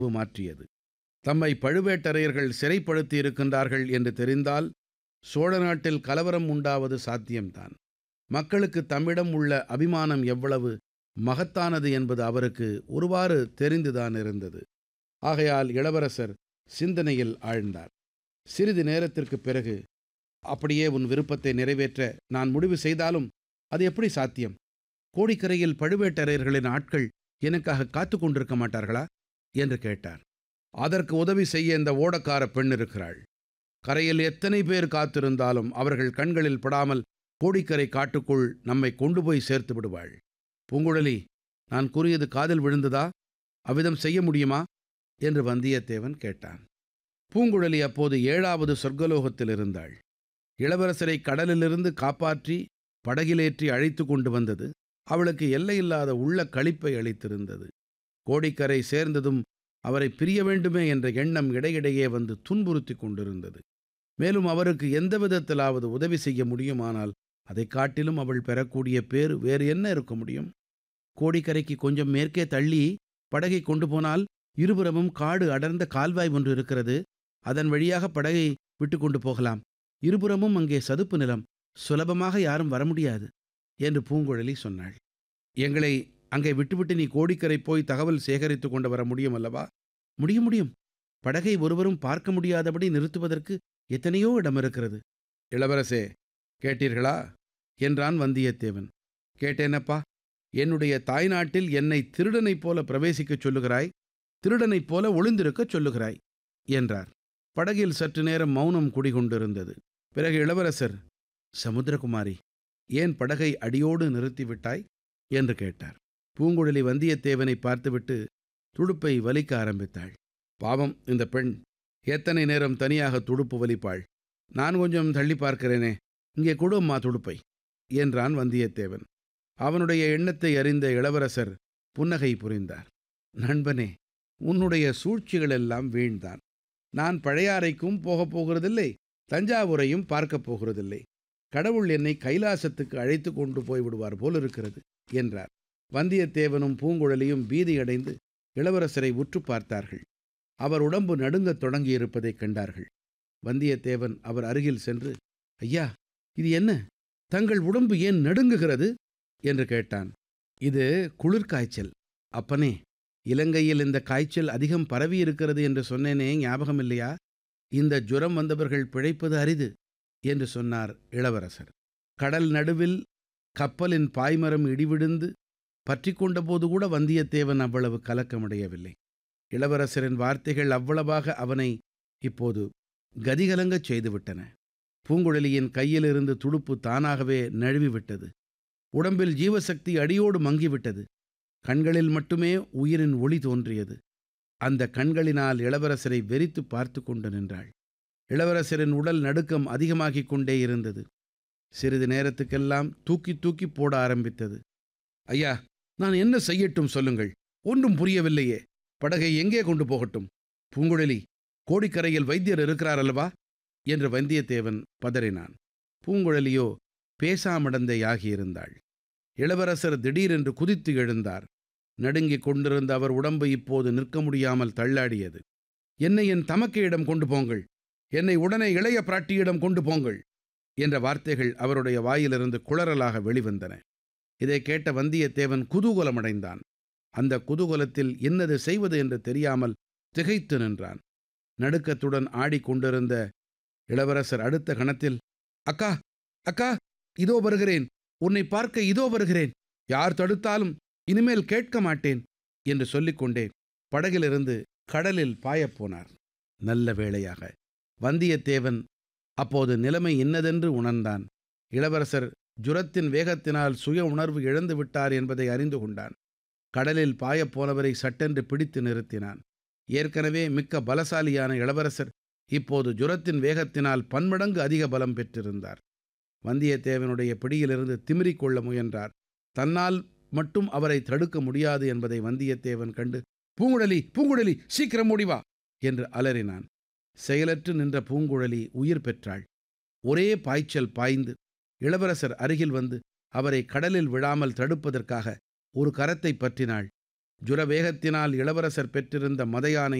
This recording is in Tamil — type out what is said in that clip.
மாற்றியது தம்மை பழுவேட்டரையர்கள் சிறைப்படுத்தி இருக்கின்றார்கள் என்று தெரிந்தால் சோழ நாட்டில் கலவரம் உண்டாவது சாத்தியம்தான் மக்களுக்கு தம்மிடம் உள்ள அபிமானம் எவ்வளவு மகத்தானது என்பது அவருக்கு ஒருவாறு தெரிந்துதான் இருந்தது ஆகையால் இளவரசர் சிந்தனையில் ஆழ்ந்தார் சிறிது நேரத்திற்குப் பிறகு அப்படியே உன் விருப்பத்தை நிறைவேற்ற நான் முடிவு செய்தாலும் அது எப்படி சாத்தியம் கோடிக்கரையில் பழுவேட்டரையர்களின் ஆட்கள் எனக்காக காத்து கொண்டிருக்க மாட்டார்களா என்று கேட்டார் அதற்கு உதவி செய்ய இந்த ஓடக்கார பெண் இருக்கிறாள் கரையில் எத்தனை பேர் காத்திருந்தாலும் அவர்கள் கண்களில் படாமல் கோடிக்கரை காட்டுக்குள் நம்மை கொண்டு போய் சேர்த்து விடுவாள் பூங்குழலி நான் கூறியது காதில் விழுந்ததா அவ்விதம் செய்ய முடியுமா என்று வந்தியத்தேவன் கேட்டான் பூங்குழலி அப்போது ஏழாவது சொர்க்கலோகத்தில் இருந்தாள் இளவரசரை கடலிலிருந்து காப்பாற்றி படகிலேற்றி அழைத்து கொண்டு வந்தது அவளுக்கு எல்லையில்லாத உள்ள களிப்பை அளித்திருந்தது கோடிக்கரை சேர்ந்ததும் அவரை பிரிய வேண்டுமே என்ற எண்ணம் இடையிடையே வந்து துன்புறுத்தி கொண்டிருந்தது மேலும் அவருக்கு எந்த விதத்திலாவது உதவி செய்ய முடியுமானால் அதைக் காட்டிலும் அவள் பெறக்கூடிய பேறு வேறு என்ன இருக்க முடியும் கோடிக்கரைக்கு கொஞ்சம் மேற்கே தள்ளி படகை கொண்டு போனால் இருபுறமும் காடு அடர்ந்த கால்வாய் ஒன்று இருக்கிறது அதன் வழியாக படகை விட்டு கொண்டு போகலாம் இருபுறமும் அங்கே சதுப்பு நிலம் சுலபமாக யாரும் வர முடியாது என்று பூங்குழலி சொன்னாள் எங்களை அங்கே விட்டுவிட்டு நீ கோடிக்கரை போய் தகவல் சேகரித்து கொண்டு வர முடியும் அல்லவா முடியும் முடியும் படகை ஒருவரும் பார்க்க முடியாதபடி நிறுத்துவதற்கு எத்தனையோ இடம் இருக்கிறது இளவரசே கேட்டீர்களா என்றான் வந்தியத்தேவன் கேட்டேனப்பா என்னுடைய தாய்நாட்டில் என்னை திருடனைப் போல பிரவேசிக்கச் சொல்லுகிறாய் திருடனைப் போல ஒளிந்திருக்கச் சொல்லுகிறாய் என்றார் படகில் சற்று நேரம் மௌனம் குடிகொண்டிருந்தது பிறகு இளவரசர் சமுத்திரகுமாரி ஏன் படகை அடியோடு நிறுத்திவிட்டாய் என்று கேட்டார் பூங்குழலி வந்தியத்தேவனை பார்த்துவிட்டு துடுப்பை வலிக்க ஆரம்பித்தாள் பாவம் இந்த பெண் எத்தனை நேரம் தனியாக துடுப்பு வலிப்பாள் நான் கொஞ்சம் தள்ளி பார்க்கிறேனே இங்கே கொடு அம்மா துடுப்பை என்றான் வந்தியத்தேவன் அவனுடைய எண்ணத்தை அறிந்த இளவரசர் புன்னகை புரிந்தார் நண்பனே உன்னுடைய சூழ்ச்சிகளெல்லாம் வீண்தான் நான் பழையாறைக்கும் போகப் போகிறதில்லை தஞ்சாவூரையும் பார்க்கப் போகிறதில்லை கடவுள் என்னை கைலாசத்துக்கு அழைத்து கொண்டு போய் விடுவார் போல் இருக்கிறது என்றார் வந்தியத்தேவனும் பூங்குழலியும் பீதியடைந்து இளவரசரை உற்று பார்த்தார்கள் அவர் உடம்பு நடுங்கத் தொடங்கியிருப்பதைக் கண்டார்கள் வந்தியத்தேவன் அவர் அருகில் சென்று ஐயா இது என்ன தங்கள் உடம்பு ஏன் நடுங்குகிறது என்று கேட்டான் இது குளிர்காய்ச்சல் அப்பனே இலங்கையில் இந்த காய்ச்சல் அதிகம் பரவி இருக்கிறது என்று சொன்னேனே ஞாபகம் இல்லையா இந்த ஜுரம் வந்தவர்கள் பிழைப்பது அரிது என்று சொன்னார் இளவரசர் கடல் நடுவில் கப்பலின் பாய்மரம் இடிவிழுந்து பற்றி கொண்டபோது கூட வந்தியத்தேவன் அவ்வளவு கலக்கமடையவில்லை இளவரசரின் வார்த்தைகள் அவ்வளவாக அவனை இப்போது கதிகலங்கச் செய்துவிட்டன பூங்குழலியின் கையிலிருந்து துடுப்பு தானாகவே நழுவிவிட்டது உடம்பில் ஜீவசக்தி அடியோடு மங்கிவிட்டது கண்களில் மட்டுமே உயிரின் ஒளி தோன்றியது அந்த கண்களினால் இளவரசரை வெறித்து பார்த்து கொண்டு நின்றாள் இளவரசரின் உடல் நடுக்கம் அதிகமாகிக் கொண்டே இருந்தது சிறிது நேரத்துக்கெல்லாம் தூக்கி தூக்கி போட ஆரம்பித்தது ஐயா நான் என்ன செய்யட்டும் சொல்லுங்கள் ஒன்றும் புரியவில்லையே படகை எங்கே கொண்டு போகட்டும் பூங்குழலி கோடிக்கரையில் வைத்தியர் இருக்கிறார் அல்லவா என்று வந்தியத்தேவன் பதறினான் பூங்குழலியோ பேசாமடந்தையாகியிருந்தாள் இளவரசர் திடீரென்று குதித்து எழுந்தார் நடுங்கிக் கொண்டிருந்த அவர் உடம்பு இப்போது நிற்க முடியாமல் தள்ளாடியது என்னை என் தமக்கையிடம் கொண்டு போங்கள் என்னை உடனே இளைய பிராட்டியிடம் கொண்டு போங்கள் என்ற வார்த்தைகள் அவருடைய வாயிலிருந்து குளறலாக வெளிவந்தன இதை கேட்ட வந்தியத்தேவன் குதூகலமடைந்தான் அந்த குதூகலத்தில் என்னது செய்வது என்று தெரியாமல் திகைத்து நின்றான் நடுக்கத்துடன் ஆடிக்கொண்டிருந்த இளவரசர் அடுத்த கணத்தில் அக்கா அக்கா இதோ வருகிறேன் உன்னை பார்க்க இதோ வருகிறேன் யார் தடுத்தாலும் இனிமேல் கேட்க மாட்டேன் என்று சொல்லிக்கொண்டே படகிலிருந்து கடலில் பாயப்போனார் நல்ல வேளையாக வந்தியத்தேவன் அப்போது நிலைமை இன்னதென்று உணர்ந்தான் இளவரசர் ஜுரத்தின் வேகத்தினால் சுய உணர்வு இழந்து விட்டார் என்பதை அறிந்து கொண்டான் கடலில் பாயப்போனவரை சட்டென்று பிடித்து நிறுத்தினான் ஏற்கனவே மிக்க பலசாலியான இளவரசர் இப்போது ஜுரத்தின் வேகத்தினால் பன்மடங்கு அதிக பலம் பெற்றிருந்தார் வந்தியத்தேவனுடைய பிடியிலிருந்து திமிரிக் கொள்ள முயன்றார் தன்னால் மட்டும் அவரை தடுக்க முடியாது என்பதை வந்தியத்தேவன் கண்டு பூங்குழலி பூங்குழலி சீக்கிரம் முடிவா என்று அலறினான் செயலற்று நின்ற பூங்குழலி உயிர் பெற்றாள் ஒரே பாய்ச்சல் பாய்ந்து இளவரசர் அருகில் வந்து அவரை கடலில் விழாமல் தடுப்பதற்காக ஒரு கரத்தை பற்றினாள் ஜுரவேகத்தினால் இளவரசர் பெற்றிருந்த மதயானை